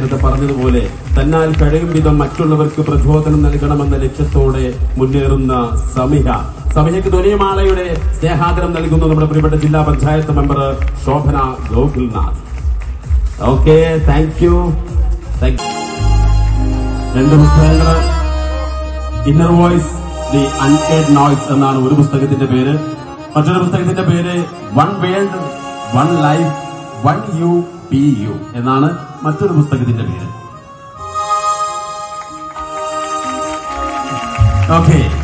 നേരത്തെ പറഞ്ഞതുപോലെ തന്നാൽ കഴിയും വിധം മറ്റുള്ളവർക്ക് പ്രചോദനം നൽകണമെന്ന ലക്ഷ്യത്തോടെ മുന്നേറുന്ന സമിഹ സമിഹയ്ക്ക് ധ്വനിയമാലയുടെ സ്നേഹാദരം നൽകുന്നു നമ്മുടെ പ്രിയപ്പെട്ട ജില്ലാ panchayat member Shobhana Gokulnath okay thank you thank രണ്ട് പുസ്തകങ്ങള് inner voice the uncaged noise എന്നാണ് ഒരു പുസ്തകത്തിന്റെ പേര് മറ്റൊരു പുസ്തകത്തിന്റെ പേര് one world one life one U P U എന്നാണ് മറ്റൊരു പുസ്തകത്തിന്റെ പേര് ഓക്കെ